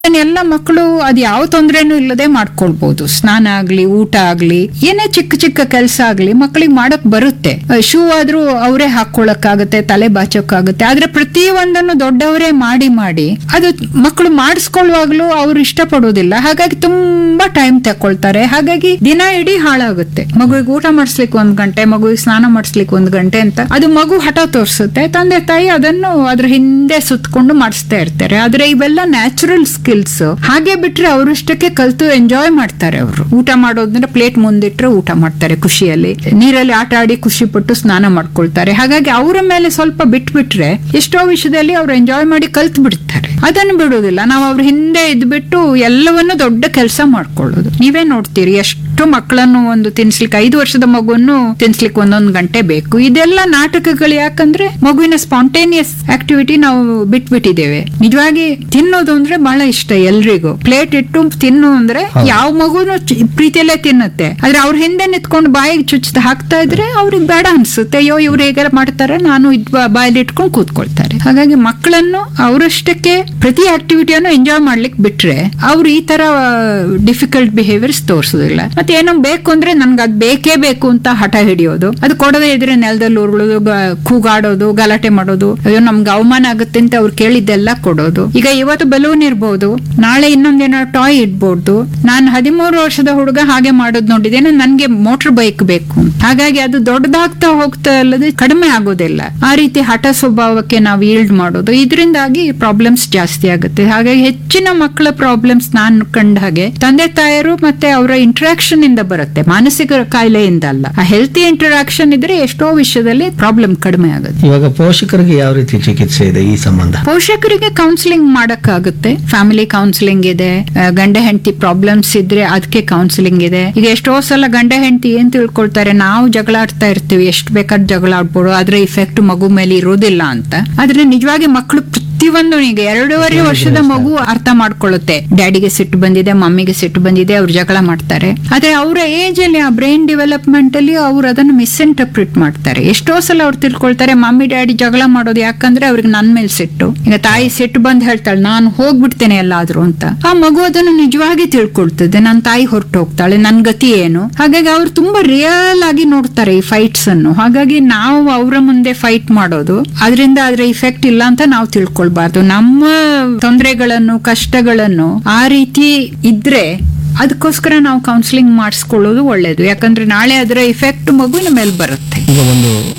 ಎಲ್ಲ ಮಕ್ಕಳು ಅದ್ ಯಾವ ತೊಂದ್ರೆನೂ ಇಲ್ಲದೆ ಮಾಡ್ಕೊಳ್ಬಹುದು ಸ್ನಾನ ಆಗ್ಲಿ ಊಟ ಆಗ್ಲಿ ಏನೇ ಚಿಕ್ಕ ಚಿಕ್ಕ ಕೆಲಸ ಆಗ್ಲಿ ಮಕ್ಕಳಿಗೆ ಮಾಡಕ್ ಬರುತ್ತೆ ಶೂ ಆದ್ರೂ ಅವರೇ ಹಾಕೊಳಕ್ಕಾಗತ್ತೆ ತಲೆ ಬಾಚೋಕ್ಕಾಗತ್ತೆ ಆದ್ರೆ ಪ್ರತಿ ಒಂದನ್ನು ದೊಡ್ಡವರೇ ಮಾಡಿ ಮಾಡಿ ಅದು ಮಕ್ಕಳು ಮಾಡಿಸ್ಕೊಳ್ಳುವಾಗ್ಲೂ ಅವ್ರು ಇಷ್ಟಪಡೋದಿಲ್ಲ ಹಾಗಾಗಿ ತುಂಬಾ ಟೈಮ್ ತಕೊಳ್ತಾರೆ ಹಾಗಾಗಿ ದಿನ ಇಡೀ ಹಾಳಾಗುತ್ತೆ ಮಗುವಿಗೆ ಊಟ ಮಾಡಿಸ್ಲಿಕ್ಕೆ ಒಂದ್ ಗಂಟೆ ಮಗುವಿಗೆ ಸ್ನಾನ ಮಾಡಿಸ್ಲಿಕ್ಕೆ ಒಂದ್ ಗಂಟೆ ಅಂತ ಅದು ಮಗು ಹಠ ತೋರಿಸುತ್ತೆ ತಂದೆ ತಾಯಿ ಅದನ್ನು ಅದ್ರ ಹಿಂದೆ ಸುತ್ಕೊಂಡು ಮಾಡಿಸ್ತಾ ಇರ್ತಾರೆ ಆದ್ರೆ ಇವೆಲ್ಲ ನ್ಯಾಚುರಲ್ ಸ್ಕಿಲ್ಸ್ ಹಾಗೆ ಬಿಟ್ರೆ ಅವರಷ್ಟಕ್ಕೆ ಕಲ್ತು ಎಂಜಾಯ್ ಮಾಡ್ತಾರೆ ಅವರು ಊಟ ಮಾಡೋದಂದ್ರೆ ಪ್ಲೇಟ್ ಮುಂದಿಟ್ರೆ ಊಟ ಮಾಡ್ತಾರೆ ಖುಷಿಯಲ್ಲಿ ನೀರಲ್ಲಿ ಆಟ ಆಡಿ ಖುಷಿ ಪಟ್ಟು ಸ್ನಾನ ಮಾಡ್ಕೊಳ್ತಾರೆ ಹಾಗಾಗಿ ಅವರ ಮೇಲೆ ಸ್ವಲ್ಪ ಬಿಟ್ಬಿಟ್ರೆ ಎಷ್ಟೋ ವಿಷಯದಲ್ಲಿ ಅವ್ರು ಎಂಜಾಯ್ ಮಾಡಿ ಕಲ್ತ್ ಬಿಡ್ತಾರೆ ಅದನ್ನು ಬಿಡೋದಿಲ್ಲ ನಾವು ಅವ್ರ ಹಿಂದೆ ಇದ್ಬಿಟ್ಟು ಎಲ್ಲವನ್ನು ದೊಡ್ಡ ಕೆಲಸ ಮಾಡ್ಕೊಳ್ಳೋದು ನೀವೇ ನೋಡ್ತೀರಿ ಎಷ್ಟು ಮಕ್ಕಳನ್ನು ಒಂದು ತಿನ್ಸ್ಲಿಕ್ಕೆ ಐದು ವರ್ಷದ ಮಗುವನ್ನು ತಿನ್ಸ್ಲಿಕ್ಕೆ ಒಂದೊಂದು ಗಂಟೆ ಬೇಕು ಇದೆಲ್ಲ ನಾಟಕಗಳು ಯಾಕಂದ್ರೆ ಮಗುವಿನ ಸ್ಪಾಂಟೇನಿಯಸ್ ಆಕ್ಟಿವಿಟಿ ನಾವು ಬಿಟ್ಬಿಟ್ಟಿದ್ದೇವೆ ನಿಜವಾಗಿ ತಿನ್ನೋದು ಅಂದ್ರೆ ಬಹಳ ಇಷ್ಟ ಎಲ್ರಿಗೂ ಪ್ಲೇಟ್ ಇಟ್ಟು ತಿನ್ನು ಅಂದ್ರೆ ಯಾವ ಮಗುನು ಚಿ- ಪ್ರೀತಿಯಲ್ಲೇ ತಿನ್ನುತ್ತೆ ಆದ್ರೆ ಅವ್ರ ಹಿಂದೆ ನಿಂತ್ಕೊಂಡು ಬಾಯಿಗೆ ಚುಚ್ಚದ ಹಾಕ್ತಾ ಇದ್ರೆ ಅವ್ರಿಗೆ ಬೇಡ ಅನ್ಸುತ್ತೆ ಅಯ್ಯೋ ಇವ್ರು ಹೇಗಾರ ಮಾಡ್ತಾರೆ ನಾನು ಇದ್ ಬಾ- ಬಾಯಲ್ಲಿ ಇಟ್ಕೊಂಡು ಕೂತ್ಕೊಳ್ತಾರೆ ಹಾಗಾಗಿ ಮಕ್ಕಳನ್ನು ಅವರಷ್ಟಕ್ಕೆ ಪ್ರತಿ ಆಕ್ಟಿವಿಟಿಯನ್ನು ಎಂಜಾಯ್ ಮಾಡ್ಲಿಕ್ಕೆ ಬಿಟ್ರೆ ಅವ್ರು ಈ ತರ ಡಿಫಿಕಲ್ಟ್ ಬಿಹೇವಿಯರ್ಸ್ ತೋರಿಸೋದಿಲ್ಲ ಮತ್ತೆ ಏನೋ ಬೇಕು ಅಂದ್ರೆ ನನ್ಗೆ ಅದ್ ಬೇಕೇ ಬೇಕು ಅಂತ ಹಠ ಹಿಡಿಯೋದು ಅದು ಕೊಡದೇ ಇದ್ರೆ ನೆಲದಲ್ಲಿ ಉರುಳೋದು ಗ- ಕೂಗಾಡೋದು ಗಲಾಟೆ ಮಾಡೋದು ಅಯ್ಯೋ ನಮ್ಗೆ ಅವಮಾನ ಆಗುತ್ತೆ ಅಂತ ಅವ್ರು ಕೇಳಿದ್ದೆಲ್ಲ ಕೊಡೋದು ಈಗ ಇವತ್ತು ಬಲೂನ್ ಇರ್ಬೋದು ನಾಳೆ ಇನ್ನೊಂದೇನೋ ಟಾಯ್ ಇಡ್ಬೋದು ನಾನು ಹದಿಮೂರು ವರ್ಷದ ಹುಡುಗ ಹಾಗೆ ಮಾಡೋದು ನೋಡಿದ್ದೇನೆ ನನ್ಗೆ ಮೋಟರ್ ಬೈಕ್ ಬೇಕು ಹಾಗಾಗಿ ಅದು ದೊಡ್ಡದಾಗ್ತಾ ಹೋಗ್ತಾ ಅಲ್ಲದೆ ಕಡಿಮೆ ಆಗೋದಿಲ್ಲ ಆ ರೀತಿ ಹಠ ಸ್ವಭಾವಕ್ಕೆ ನಾವು ಈಲ್ಡ್ ಮಾಡೋದು ಇದರಿಂದಾಗಿ ಪ್ರಾಬ್ಲಮ್ಸ್ ಜಾಸ್ತಿ ಆಗುತ್ತೆ ಹಾಗಾಗಿ ಹೆಚ್ಚಿನ ಮಕ್ಕಳ ಪ್ರಾಬ್ಲಮ್ಸ್ ನಾನು ಕಂಡ ಹಾಗೆ ತಂದೆ ತಾಯರು ಮತ್ತೆ ಅವರ ಇಂಟರಾಕ್ಷನ್ ಇಂದ ಬರುತ್ತೆ ಮಾನಸಿಕ ಕಾಯಿಲೆಯಿಂದ ಅಲ್ಲ ಆ ಹೆಲ್ತಿ ಇಂಟರಾಕ್ಷನ್ ಇದ್ರೆ ಎಷ್ಟೋ ವಿಷಯದಲ್ಲಿ ಪ್ರಾಬ್ಲಮ್ ಕಡಿಮೆ ಆಗುತ್ತೆ ಇವಾಗ ಪೋಷಕರಿಗೆ ಯಾವ ರೀತಿ ಚಿಕಿತ್ಸೆ ಇದೆ ಈ ಸಂಬಂಧ ಪೋಷಕರಿಗೆ ಕೌನ್ಸಿಲಿಂಗ್ ಮಾಡಕ್ಕಾಗುತ್ತೆ ಫ್ಯಾಮಿಲಿ ಕೌನ್ಸಿಲಿಂಗ್ ಇದೆ ಆ, ಗಂಡ ಹೆಂಡತಿ ಪ್ರಾಬ್ಲಮ್ಸ್ ಇದ್ರೆ ಅದಕ್ಕೆ ಕೌನ್ಸಿಲಿಂಗ್ ಇದೆ ಈಗ ಎಷ್ಟೋ ಸಲ ಗಂಡ ಹೆಂಡತಿ ಏನ್ ತಿಳ್ಕೊಳ್ತಾರೆ ನಾವು ಜಗಳ ಆಡ್ತಾ ಇರ್ತೀವಿ ಎಷ್ಟು ಬೇಕಾದ್ರೆ ಜಗಳ ಆಡ್ಬೋದು ಅದ್ರ ಇಫೆಕ್ಟ್ ಮಗು ಮೇಲೆ ಇರೋದಿಲ್ಲ ಅಂತ ಆದ್ರೆ ನಿಜವಾಗಿ ಮಕ್ಕಳು ಪ್ರತಿಯೊಂದು ಈಗ ಎರಡೂವರೆ ವರ್ಷದ ಮಗು ಅರ್ಥ ಮಾಡ್ಕೊಳ್ಳುತ್ತೆ ಡ್ಯಾಡಿಗೆ ಸಿಟ್ಟು ಬಂದಿದೆ ಮಮ್ಮಿಗೆ ಸಿಟ್ಟು ಬಂದಿದೆ ಅವ್ರು ಜಗಳ ಮಾಡ್ತಾರೆ ಆದ್ರೆ ಅವರ ಏಜ್ ಅಲ್ಲಿ ಆ ಬ್ರೈನ್ ಡೆವಲಪ್ಮೆಂಟ್ ಅಲ್ಲಿ ಅವ್ರು ಅದನ್ನು ಮಿಸ್ಇಂಟರ್ಪ್ರಿಟ್ ಮಾಡ್ತಾರೆ ಎಷ್ಟೋ ಸಲ ಅವ್ರು ತಿಳ್ಕೊಳ್ತಾರೆ ಮಮ್ಮಿ ಡ್ಯಾಡಿ ಜಗಳ ಮಾಡೋದು ಯಾಕಂದ್ರೆ ಅವ್ರಿಗೆ ನನ್ ಮೇಲೆ ಸಿಟ್ಟು ಈಗ ತಾಯಿ ಸಿಟ್ಟು ಬಂದ್ ಹೇಳ್ತಾಳೆ ನಾನು ಹೋಗ್ಬಿಡ್ತೇನೆ ಎಲ್ಲಾದ್ರೂ ಅಂತ ಆ ಮಗು ಅದನ್ನು ನಿಜವಾಗಿ ತಿಳ್ಕೊಳ್ತದೆ ನನ್ನ ತಾಯಿ ಹೊರಟು ಹೋಗ್ತಾಳೆ ನನ್ ಗತಿ ಏನು ಹಾಗಾಗಿ ಅವ್ರು ತುಂಬಾ ರಿಯಲ್ ಆಗಿ ನೋಡ್ತಾರೆ ಈ ಫೈಟ್ಸ್ ಅನ್ನು ಹಾಗಾಗಿ ನಾವು ಅವರ ಮುಂದೆ ಫೈಟ್ ಮಾಡೋದು ಅದರಿಂದ ಅದ್ರ ಇಫೆಕ್ಟ್ ಇಲ್ಲ ಅಂತ ನಾವು ತಿಳ್ಕೊಳ್ಬಾರ್ದು ನಮ್ಮ ತೊಂದರೆಗಳನ್ನು ಕಷ್ಟಗಳನ್ನು ಆ ರೀತಿ ಇದ್ರೆ ಅದಕ್ಕೋಸ್ಕರ ನಾವು ಕೌನ್ಸಿಲಿಂಗ್ ಮಾಡಿಸ್ಕೊಳ್ಳೋದು ಒಳ್ಳೇದು ಯಾಕಂದ್ರೆ ನಾಳೆ ಅದರ ಇಫೆಕ್ಟ್ ಮಗುವಿನ ಮೇಲೆ ಬರುತ್ತೆ ಈಗ ಒಂದು